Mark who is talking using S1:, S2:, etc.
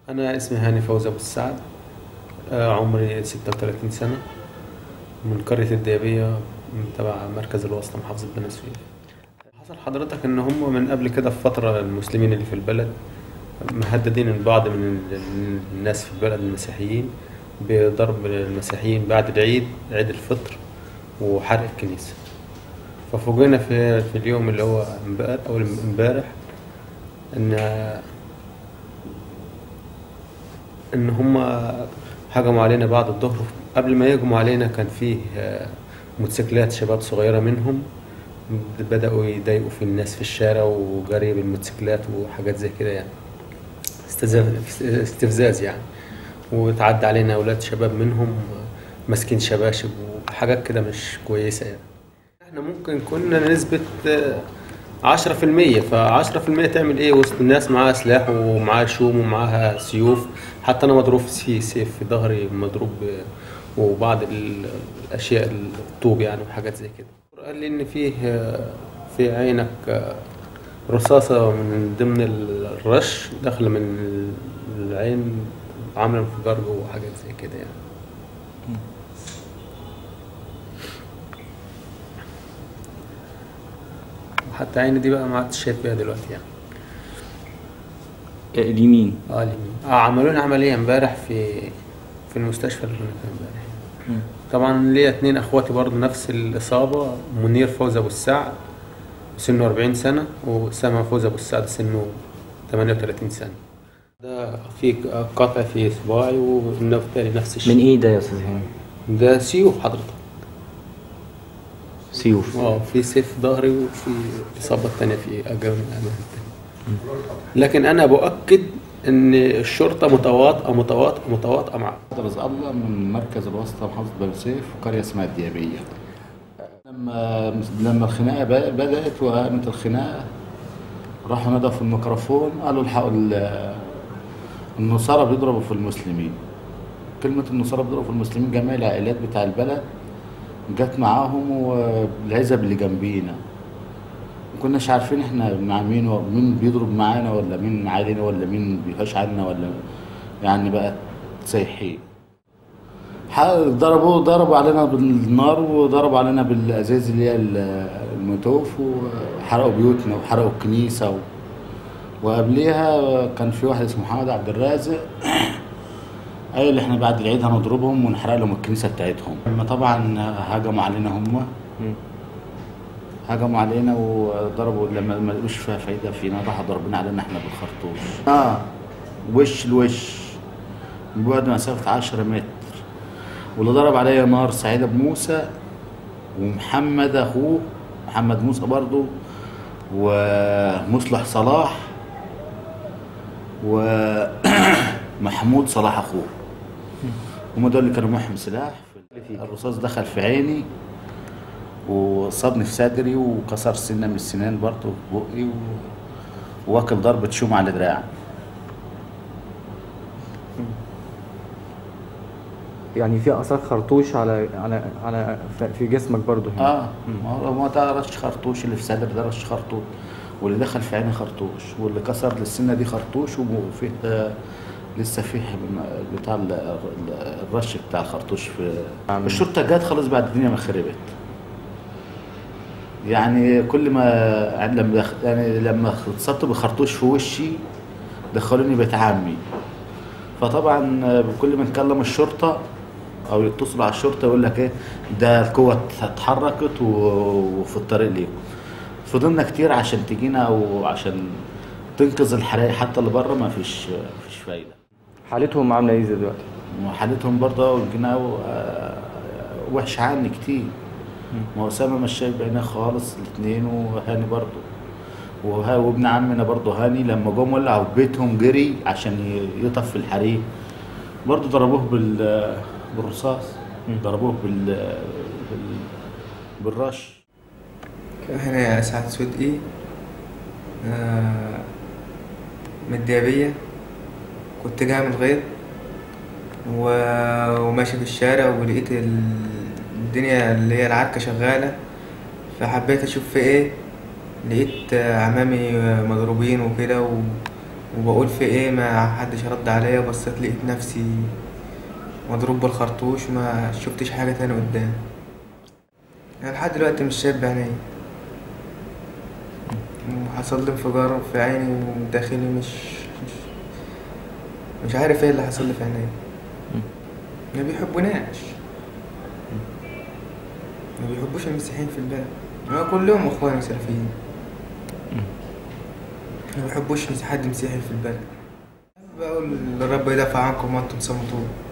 S1: أنا اسمي هاني فوزي أبو السعد آه، عمري 36 سنة من قرية الديابية من تبع مركز الواسطة محافظة بني سويف حصل حضرتك إن هم من قبل كده في فترة المسلمين اللي في البلد مهددين البعض من ال- الناس في البلد المسيحيين بضرب المسيحيين بعد العيد عيد الفطر وحرق الكنيسة ففوجئنا في في اليوم اللي هو امبارح أو امبارح إن ان هم هجموا علينا بعد الظهر قبل ما يهجموا علينا كان فيه آه، موتوسيكلات شباب صغيرة منهم بدأوا يضايقوا في الناس في الشارع وجري بالموتوسيكلات وحاجات زي كده يعني استزاز- استفزاز يعني وتعدى علينا أولاد شباب منهم آه، ماسكين شباشب وحاجات كده مش كويسة يعني احنا ممكن كنا نسبة عشرة في المية فعشرة في المية تعمل ايه وسط الناس معاها سلاح ومعاها شوم ومعاها سيوف حتى انا مضروب في سيف في ظهري مضروب ب- وبعض ال- الاشياء الطوب يعني وحاجات زي كده قال لي ان فيه في عينك رصاصة من ضمن الرش داخلة من العين عاملة انفجار جوه وحاجات زي كده يعني وحتى عيني دي بقى ما عدتش شايف بيها دلوقتي يعني
S2: اليمين
S1: اه اليمين اه عملوا لنا عملية امبارح في في المستشفى اللي كنا فيها امبارح طبعا ليا اتنين اخواتي برضه نفس الإصابة منير فوزي أبو السعد سنه 40 سنة وأسامة فوزي أبو السعد سنه 38 سنة ده في قطع في صباعي والتاني نفس الشيء
S2: من ايه ده يا استاذ هاني؟
S1: ده سيوف حضرتك
S2: سيوف
S1: اه في سيف في ظهري وفي إصابة تانية في أجر من الأماكن التانية لكن أنا بؤكد إن الشرطة متواطئة متواطئة متواطئة مع
S3: رزق الله من مركز الواسطة محافظة بني سويف وقرية اسمها الديابية لما لما الخناقة ب- بدأت وقامت الخناقة راحوا ندوا في الميكروفون قالوا الحقوا ال- النصارى بيضربوا في المسلمين كلمة النصارى بيضربوا في المسلمين جميع العائلات بتاع البلد جت معاهم والعزب اللي جنبينا ما كناش عارفين احنا مع مين ومين بيضرب معانا ولا مين علينا ولا مين بيهاش عنا ولا يعني بقت سايحين ح- ضربوا ضربوا علينا بالنار وضربوا علينا بالازاز اللي هي ال- الموتوف وحرقوا بيوتنا وحرقوا الكنيسه و... وقبليها كان في واحد اسمه محمد عبد الرازق قال احنا بعد العيد هنضربهم ونحرق لهم الكنيسه بتاعتهم لما طبعا هجموا علينا هم هجموا علينا وضربوا لما ما لقوش فيها فايده فينا راحوا ضربنا علينا احنا بالخرطوش اه وش لوش من بعد مسافه 10 متر واللي ضرب عليا نار سعيد ابو موسى ومحمد اخوه محمد موسى برضو ومصلح صلاح ومحمود صلاح اخوه هم دول اللي كانوا معهم سلاح الرصاص دخل في عيني وصابني في صدري وكسر سنه من السنان برضه في بقي و... واكل ضربة شوم على دراعي
S4: يعني في اثار خرطوش على على على في جسمك برضو هنا
S3: اه ما هو ما ده رش خرطوش اللي في صدري ده رش خرطوش واللي دخل في عيني خرطوش واللي كسر السنه دي خرطوش وفيه آه، لسه فيه بتاع ال- ال- الرش بتاع الخرطوش في الشرطه جت خلاص بعد الدنيا ما خربت يعني كل ما يعني لما دخ- يعني لما اتصبت بخرطوش في وشي دخلوني بيت عمي فطبعا آه، كل ما نكلم الشرطه او يتصلوا على الشرطه يقول لك ايه ده القوه اتحركت و- وفي الطريق ليكم فضلنا كتير عشان تجينا وعشان تنقذ الحرائق حتى اللي بره ما فيش فيش فايده
S4: حالتهم عامله ايه دلوقتي
S3: وحالتهم برضه جينا وحش عني كتير ما هو اسامه مش شايف بعينيه خالص الاثنين وهاني برضه وها وابن عمنا برضه هاني لما جم ولعوا في بيتهم جري عشان ي- يطفي الحريق برضه ضربوه بال بالرصاص ضربوه بال, بال بالرش
S5: هنا سعد صدقي آه، من الديابية كنت جاي من الغيط و- وماشي في الشارع ولقيت ال- الدنيا اللي هي العركة شغالة فحبيت أشوف في إيه لقيت آه، عمامي مضروبين وكده و... وبقول في ايه ما حدش رد عليا بصيت لقيت نفسي مضروب بالخرطوش ما شفتش حاجة تاني قدام يعني لحد دلوقتي مش شايف بعيني وحصل لي انفجار في عيني وداخلي مش مش, مش عارف ايه اللي حصل لي في عيني ما بيحبوناش ما بيحبوش المسيحيين في البلد ما كلهم اخواني سلفيين ما بيحبوش مس- حد مسيحي في البلد بقول الرب يدافع عنكم وانتم صمتون